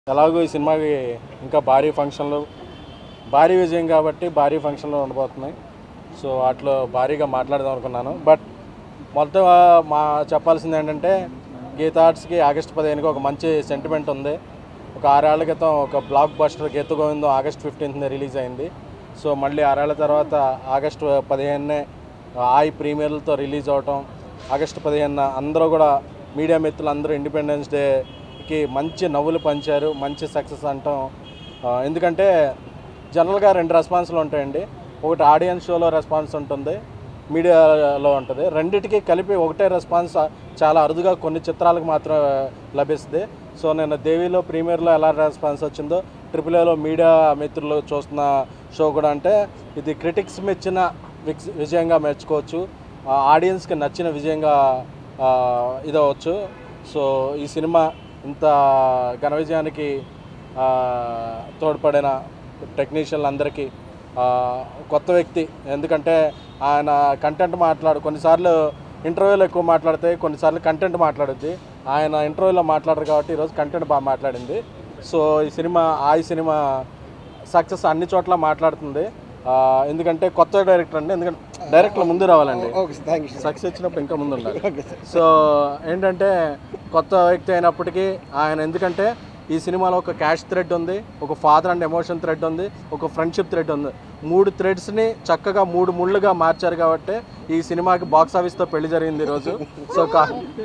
ఎలాగో ఈ సినిమాకి ఇంకా భారీ ఫంక్షన్లు భారీ విజయం కాబట్టి భారీ ఫంక్షన్లు ఉండబోతున్నాయి సో వాటిలో భారీగా మాట్లాడదాం అనుకున్నాను బట్ మొత్తం ఆ, మా చెప్పాల్సింది ఏంటంటే గీత ఆర్ట్స్కి ఆగస్ట్ పదిహేనుకి ఒక మంచి సెంటిమెంట్ ఉంది ఒక ఆరేళ్ల క్రితం ఒక blockbuster Geetha Govindam August ఫిఫ్టీన్త్ని రిలీజ్ అయింది సో మళ్ళీ ఆరేళ్ల తర్వాత ఆగస్ట్ పదిహేనునే ఆయి ప్రీమియర్లతో రిలీజ్ అవటం ఆగస్ట్ పదిహేనున అందరూ కూడా మీడియా మిత్రులు అందరూ ఇండిపెండెన్స్ డేకి మంచి నవ్వులు పంచారు మంచి సక్సెస్ అంటాం ఆ, ఎందుకంటే జనరల్గా రెండు రెస్పాన్స్లు ఉంటాయండి ఒకటి ఆడియన్స్ షోలో రెస్పాన్స్ ఉంటుంది మీడియాలో ఉంటుంది రెండిటికి కలిపి ఒకటే రెస్పాన్స్ చాలా అరుదుగా కొన్ని చిత్రాలకు మాత్రం లభిస్తుంది సో నేను దేవిలో ప్రీమియర్లో ఎలా రెస్పాన్స్ వచ్చిందో ట్రిపుల్ ఏలో మీడియా మిత్రులు చూస్తున్న షో కూడా అంటే ఇది క్రిటిక్స్ మెచ్చిన విక్స్- విజయంగా మెచ్చుకోవచ్చు ఆ, ఆడియన్స్కి నచ్చిన విజయంగా ఆ, ఇదవచ్చు సో ఈ సినిమా ఇంత ఘన విజయానికి ఆ, తోడ్పడిన టెక్నీషియన్లు అందరికీ ఆ, కొత్త వ్యక్తి ఎందుకంటే ఆయన కంటెంట్ మాట్లాడు కొన్నిసార్లు ఇంటర్వ్యూలో ఎక్కువ మాట్లాడితే కొన్నిసార్లు కంటెంట్ మాట్లాడుద్ది ఆయన ఇంటర్వ్యూలో మాట్లాడరు కాబట్టి ఈరోజు కంటెంట్ బాగా మాట్లాడింది సో ఈ సినిమా ఆ ఈ సినిమా సక్సెస్ అన్ని చోట్ల మాట్లాడుతుంది ఆ, ఎందుకంటే కొత్త డైరెక్టర్ అండి ఎందుకంటే డైరెక్టర్ ముందు రావాలండి okay sir thank you success వచ్చినప్పుడు ఇంకా ముందు ఉండాలి ఓకే సార్ సో ఏంటంటే కొత్త వ్యక్తి అయినప్పటికీ ఆయన ఎందుకంటే ఈ సినిమాలో ఒక క్యాష్ థ్రెడ్ ఉంది ఒక ఫాదర్ అండ్ ఎమోషన్ థ్రెడ్ ఉంది ఒక ఫ్రెండ్షిప్ థ్రెడ్ ఉంది మూడు థ్రెడ్స్ని చక్కగా మూడు ముళ్ళుగా మార్చారు కాబట్టి ఈ సినిమాకి బాక్స్ ఆఫీస్తో పెళ్లి జరిగింది ఈరోజు సో కా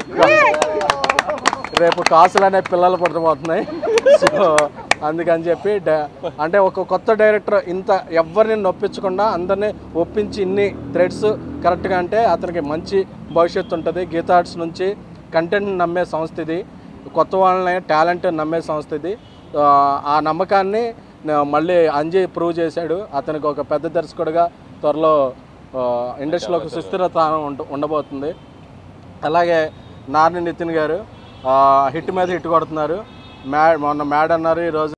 రేపు కాసులు అనే పిల్లలు పుట్టబోతున్నాయి సో అందుకని చెప్పి డ- అంటే ఒక కొత్త డైరెక్టర్ ఇంత ఎవరిని నొప్పించకుండా అందరినీ ఒప్పించి ఇన్ని థ్రెడ్స్ కరెక్ట్గా అంటే అతనికి మంచి భవిష్యత్తు ఉంటుంది గీతా ఆర్ట్స్ నుంచి కంటెంట్ నమ్మే సంస్థ ఇది కొత్త వాళ్ళని టాలెంట్ నమ్మే సంస్థ ఇది ఆ, ఆ నమ్మకాన్ని న- మళ్ళీ అంజీ ప్రూవ్ చేశాడు అతనికి ఒక పెద్ద దర్శకుడిగా త్వరలో ఆ, ఇండస్ట్రీలో ఒక సుస్థిరత ఉండ ఉండబోతుంది అలాగే నార్ని నితిన్ గారు ఆ, హిట్ మీద హిట్ కొడుతున్నారు మ్యాడ్ మొన్న మ్యాడ్ అన్నారు ఈరోజు